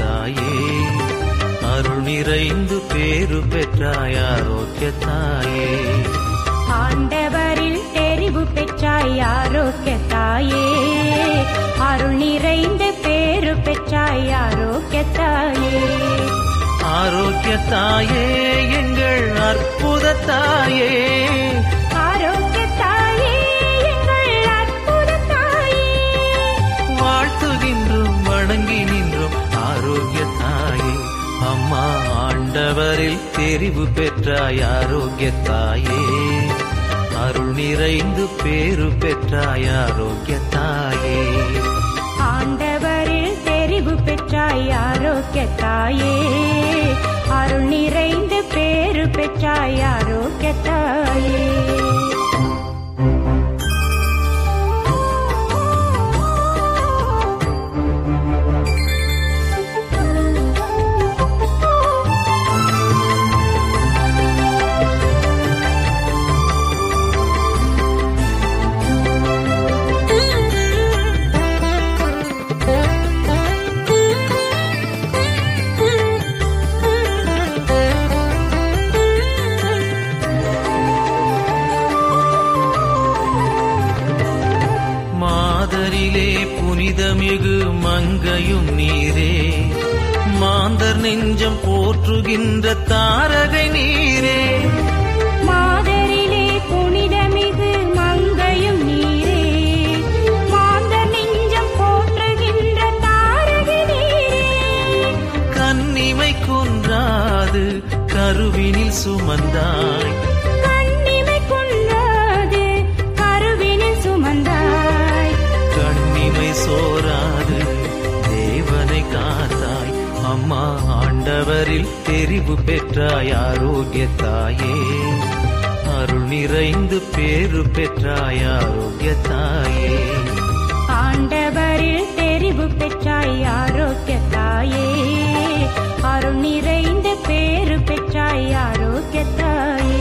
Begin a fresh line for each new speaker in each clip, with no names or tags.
தாயே அருள் நிறைந்து பேரு பெற்றாய் ஆரோக்கிய தாயே
ஆண்டவரில் தெரிவு பெற்றாய் ஆரோக்கிய தாயே அருள் நிறைந்த பேரு பெற்றாய் ஆரோக்கிய தாயே
ஆரோக்கிய தாயே எங்கள் அற்புத தாயே
ஆரோக்கிய தாயே எங்கள் அற்புத தாயே
வாழ்த்துகின்றோம் வணங்கி நின்றோம் ஆரோக்கிய தாயே அம்மா ஆண்டவரில் தெரிவு பெற்றாய் ஆரோக்கிய தாயே அருள் நிறைந்து பேரு பெற்றாய் ஆரோக்கிய தாயே
ஆண்டவரில் தெரிவு பெற்றாய் ஆரோக்கிய தாயே அருள் நிறைந்த பேரு பெற்றாய் ஆரோக்கிய தாயே
மாதரிலே புனிதமிகு மங்கையும் நீரே மாந்தர் நெஞ்சம் போற்றுகின்ற தாரகை நீரே
மாதரிலே புனிதமிகு மங்கையும் நீரே மாந்த நெஞ்சம் போற்றுகின்ற தாரகை நீரே
கன்னிமை கொன்றாது கருவினில் சுமந்தாய்
கண்ணிமை கொன்றாது கருவினில் சுமந்தாய்
கண்ணிமை சோராது தேவனை காத்தாய் அம்மா ஆண்டவரில் தெரிவு பெற்றாய் ஆரோக்கிய தாயே அருள் நிறைந்து பேரு பெற்றாய் ஆரோக்கிய தாயே
ஆண்டவரில் தெரிவு பெற்றாய் ஆரோக்கிய தாயே அருள் நிறைந்த பேரு பெற்றாய் ஆரோக்கிய தாயே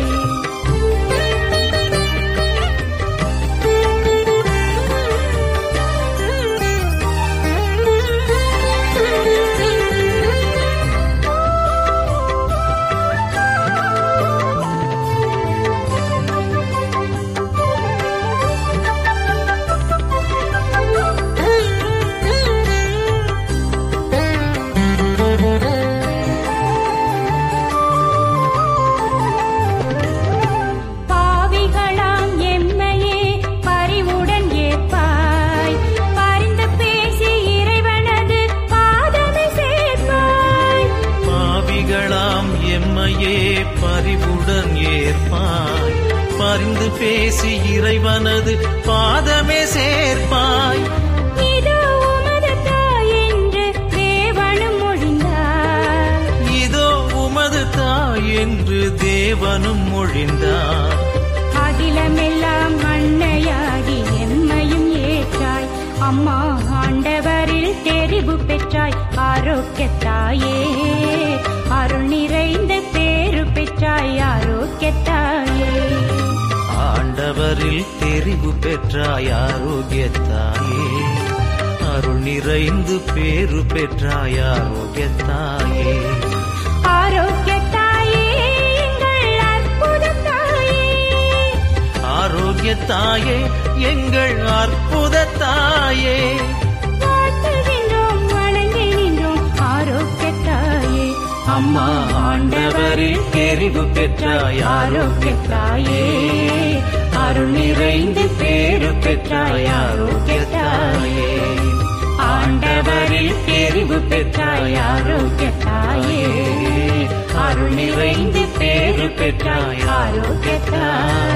பாவிகளாம் எம்மையே பரிவுடன் ஏற்பாய் பரிந்து பேசி இறைவனது பாதமை சேர்ப்பாய்
பாவிகளாம் எம்மையே பரிவுடன் ஏற்பாய் பரிந்து பேசி இறைவனது பாதமே சேர்ப்பாய்
இதோ உமது தாய் என்று தேவனும் மொழிந்தார்
இதோ உமது தாய் என்று தேவனும் மொழிந்தார்
அகிலமெல்லாம் அன்னையாகி எம்மையும் ஏற்றாய் அம்மா ஆண்டவரில் தெரிவு பெற்றாய் ஆரோக்கிய தாயே அருள் நிறைந்த பேரு பெற்றாய் ஆரோக்கிய தாயே
ஆண்டவரில் தெரிவு பெற்றாய் ஆரோக்கிய தாயே அருள் நிறைந்து பேரு பெற்றாய் ஆரோக்கிய தாயே
ஆரோக்கிய தாயே எங்கள் அற்புத தாயே
ஆரோக்கிய தாயே எங்கள் அற்புத தாயே
வாழ்த்துகின்றோம் வணங்கி நின்றோம் ஆரோக்கிய தாயே
அம்மா ஆண்டவரில் தெரிவு பெற்றாய் ஆரோக்கிய தாயே அருள் நிறைந்து பேரு பெற்றாய் ஆரோக்கிய தாயே ஆண்டவரில் தெரிவு பெற்றாய் ஆரோக்கிய தாயே அருள் நிறைந்து பேரு பெற்றாய் ஆரோக்கிய தாயே